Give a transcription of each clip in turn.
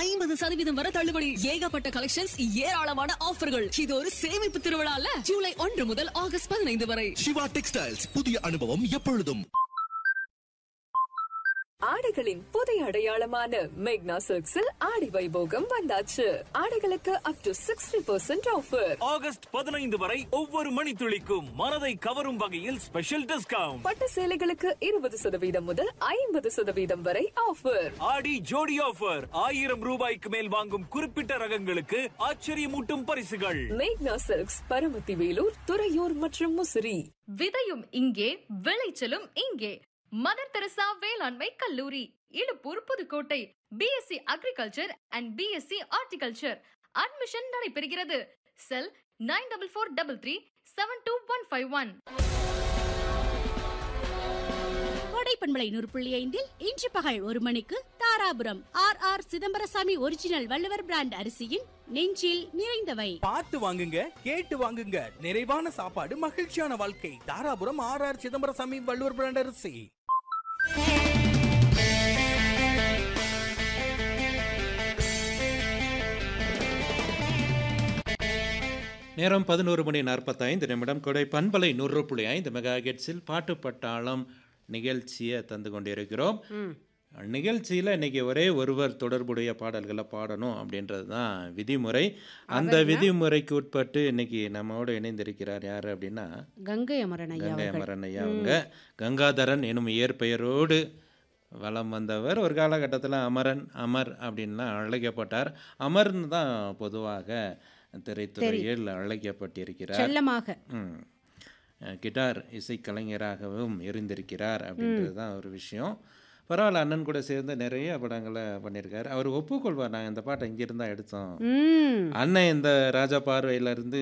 ஐம்பது சதவீதம் வரை தள்ளுபடி ஏகப்பட்ட கலெக்ஷன்ஸ் ஏராளமான ஆஃபர்கள் இது ஒரு சேமிப்பு திருவிழால ஜூலை ஒன்று முதல் ஆகஸ்ட் பதினைந்து வரை சிவா டெக்ஸ்டைல்ஸ் புதிய அனுபவம் எப்பொழுதும் ஆடைகளின் புதிய அடையாளமான மேக்னா சில்க்ஸில் ஆடி வைபோகம் வந்தாச்சு ஆடைகளுக்கு up to sixty percent offer August பதினைந்து வரை ஒவ்வொரு மணித்துளிக்கும் மனதை கவரும் வகையில் ஸ்பெஷல் டிஸ்கவுண்ட் பட்டு சேலைகளுக்கு இருபது சதவீதம் முதல் ஐம்பது சதவீதம் வரை ஆஃபர் ஆடி ஜோடி ஆஃபர் ஆயிரம் ரூபாய்க்கு மேல் வாங்கும் குறிப்பிட்ட ரகங்களுக்கு ஆச்சரியமூட்டும் பரிசுகள் மேக்னா சில்க்ஸ் பரமத்தி வேலூர் துறையூர் மற்றும் முசிறி விதையும் இங்கே விளைச்சலும் இங்கே மதர் தெரசா வேளாண்மை கல்லூரி Iluppur Pudukkottai BSc agriculture and BSc horticulture admission நடைபெறுகிறது cell nine double four double three seven two one five one கோடை பண்பலை நூறு புள்ளி ஐந்தில் இன்று பகல் ஒரு மணிக்கு Dharapuram R R Chidambarasamy original Valluvar brand அரிசியின் நெஞ்சில் நிறைந்தவை பார்த்து வாங்குங்க கேட்டு வாங்குங்க நிறைவான சாப்பாடு மகிழ்ச்சியான வாழ்க்கை Dharapuram R R Chidambarasamy Valluvar brand அரிசி நேரம் பதினோரு மணி நாற்பத்தைந்து நிமிடம் கொடை பண்பலை நூறு புள்ளி ஐந்து மெகா ஹெட்ஸில் பாட்டு பட்டாளம் நிகழ்ச்சியை தந்து கொண்டிருக்கிறோம் நிகழ்ச்சியில் இன்னைக்கு ஒரே ஒருவர் தொடர்புடைய பாடல்களை பாடணும் அப்படின்றது தான் விதிமுறை அந்த விதிமுறைக்கு உட்பட்டு இன்னைக்கு நம்மோடு இணைந்திருக்கிறார் யார் அப்படின்னா கங்கை அமரன் ஐயா கங்கை அவர்கள் அமரன் ஐயா அவங்க கங்காதரன் எனும் இயற்பெயரோடு வலம் வந்தவர் ஒரு காலகட்டத்தில் அமரன் அமர் அப்படின்லாம் அழைக்கப்பட்டார் அமர்னு தான் பொதுவாக திரைத்துறையில் அழைக்கப்பட்டிருக்கிறார் செல்லமாக ம். அஹ் கிட்டார் இசைக்கலைஞராகவும் இருந்திருக்கிறார் அப்படின்றது தான் ஒரு விஷயம் பரவாயில்ல அண்ணன் கூட சேர்ந்து நிறைய படங்களை பண்ணியிருக்காரு அவர் ஒப்புக்கொள்வார் நாங்கள் இந்த பாட்டை இங்கிருந்தா எடுத்தோம் ம் அண்ணன் இந்த ராஜா பார்வையிலேருந்து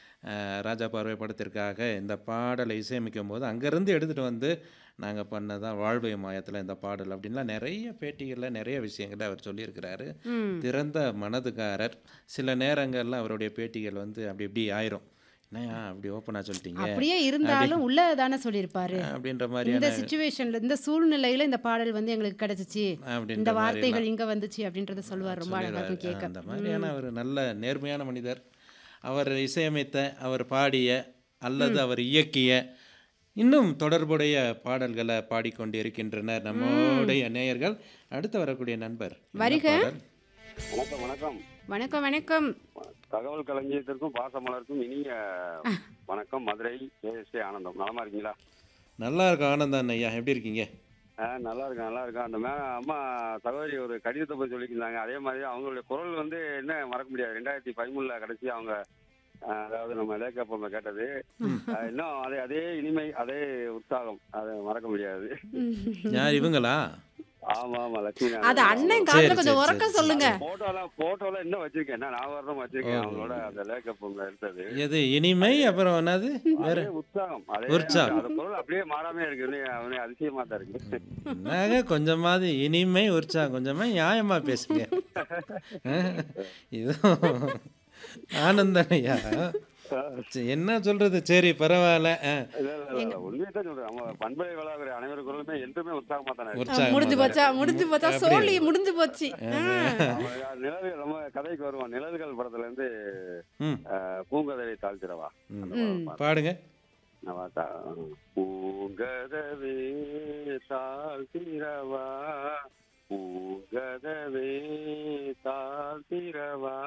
ராஜா பார்வை படத்திற்காக இந்த பாடலை இசையமைக்கும் போது அங்கேருந்து எடுத்துகிட்டு வந்து நாங்கள் பண்ணதான் வாழ்வை மாயத்தில் இந்த பாடல் அப்படின்லாம் நிறைய பேட்டிகளில் நிறைய விஷயங்களை அவர் சொல்லியிருக்கிறாரு திறந்த மனதுக்காரர் சில நேரங்கள்ல அவருடைய பேட்டிகள் வந்து அப்படி இப்படி ஆயிரும் என்னையா அப்படி ஓப்பனாக சொல்லிட்டீங்க அப்படியே இருந்தாலும் உள்ள தானே சொல்லியிருப்பாரு அப்படின்ற இந்த மாதிரியான சுச்சுவேஷன்ல இந்த சூழ்நிலையில இந்த பாடல் வந்து எங்களுக்கு கிடைச்சிச்சு அப்படின்ற இந்த மாதிரிலாம் வார்த்தைகள் இங்க வந்துச்சு அப்படின்றத சொல்லுவார் ரொம்ப அழகா சொல்லிடுறாரு. இருக்கும் கேட்க அந்த மாதிரியான ஒரு நல்ல நேர்மையான மனிதர் அவர் இசையமைத்த அவர் பாடிய அல்லது அவர் இயக்கிய இன்னும் தொடர்புடைய பாடல்களை பாடிக்கொண்டிருக்கின்றனர் நம்முடைய நேயர்கள் அடுத்து வரக்கூடிய நண்பர் என்ன வருக. பாடல்? வணக்கம் வணக்கம் வணக்கம் வணக்கம் தகவல் களஞ்சியத்திற்கும் பாசமலருக்கும் இனிய வணக்கம் மதுரை ஏஎஸ்ஏ ஆனந்தம் நலமா இருக்கீங்களா நல்லா இருக்கும் ஆனந்தன் ஐயா எப்படி இருக்கீங்க ஆ, நல்லா இருக்கேன் நல்லா இருக்கேன் அந்த மே அம்மா சகோதரி ஒரு கடிதத்தை பற்றி சொல்லியிருந்தாங்க அதே மாதிரி அவங்களுடைய குரல் வந்து என்ன மறக்க முடியாது ரெண்டாயிரத்தி பதிமூணுல கடைசி அவங்க ஆ, அதாவது நம்ம லேக்கப்பம் கேட்டது ஆ, இன்னும் அதே அதே இனிமை அதே உற்சாகம் அதை மறக்க முடியாது யார் இவங்களா ஆமா ஆமா லட்சுமி அது அண்ணன் சரி, காதுல கொஞ்சம் சரி, உறக்க சரி. சொல்லுங்க போட்டோலாம் போட்டோலாம் இன்னும் வச்சிருக்கேன் என்ன நான் வரணும் வச்சிருக்கேன் ஓ. அவங்களோட அந்த லேக்கப்பம் எடுத்தது எது இனிமை அப்புறம் என்னது வேற அதே உற்சாகம் அதே உற்சாகம். அந்த பொருள் அப்படியே மாறாம இருக்கு இன்னும் அவனே அதிசயமா தான் இருக்கு நாங்க கொஞ்சமாவது இனிமை உற்சாகம் கொஞ்சமா நியாயமா பேசுங்க இது ஆனந்தன் ஐயா சரி, என்ன சொல்றது சரி பரவாயில்ல ஆ, இல்ல, இல்ல, இல்ல, உண்மையை தான் சொல்றேன் நம்ம பண்பலை வளாகிற அனைவரு குரலுமே என்றுமே உற்சாகமா தானே இருக்கு. உற்சாகம் முடிஞ்சு போச்சா முடிஞ்சு போச்சா அப்படி. சோழி முடிஞ்சு போச்சு ஆ. அவன் நிழல்கள் நம்ம கதைக்கு வருவான் நிழல்கள் படத்துல இருந்து ம், அஹ், பூங்கதவை தாழ்த்திடவா ம். ம். பாடுங்க நம்ம தா- பூங்கதவே தாழ்த்திரவா பூங்கதவே தாழ்த்திரவா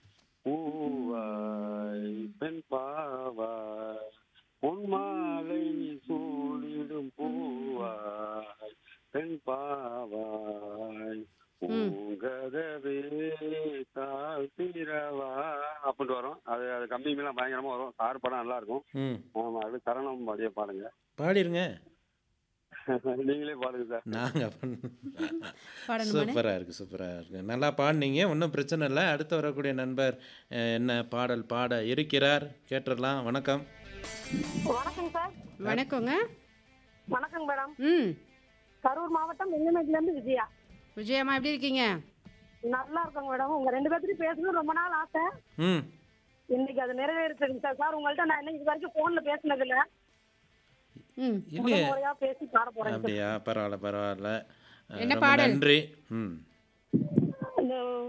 பூவாய் பெண் பாவாய் பொன்மாலை சூடிடும் பூவாய் பெண் பாவாய் பூங்கதவே தாழ்த்திரவா அப்படின்ட்டு வரும் அது அது கம்மிங்கெல்லாம் பயங்கரமா வரும் சார் படம் நல்லா இருக்கும் ம் ஆமா அது சரணம் அப்படியே பாடுங்க பாடிருங்க நீங்களே பாடுங்க சார் நாங்க பாடணுமானே? சூப்பரா இருக்கு சூப்பரா இருக்கு நல்லா பாடினீங்க ஒன்றும் பிரச்சனை இல்லை அடுத்து வரக்கூடிய நண்பர் அஹ், என்ன பாடல் பாட இருக்கிறார் கேட்டுடலாம் வணக்கம் வணக்கம் சார் வணக்கங்க வணக்கம் மேடம் ம் கரூர் மாவட்டம் வெங்கமேட்ல இருந்து விஜயா விஜயம்மா எப்படி இருக்கீங்க நல்லா இருக்கோங்க மேடம் உங்க ரெண்டு பேர்த்தையும் பேசணும் ரொம்ப நாள் ஆசை ம் இன்னைக்கு அது நிறைவேறிச்சுங்க சார் சார் உங்கள்ட்ட நான் என்ன இது வரைக்கும் போன்ல பேசினது இல்ல ம் இல்லையே முதல் முறையா பேசி பாட போறேன் சார் அப்படியா பரவாயில்ல பரவாயில்ல அஹ், என்ன ரொம்ப பாடல்? நன்றி ம் இந்த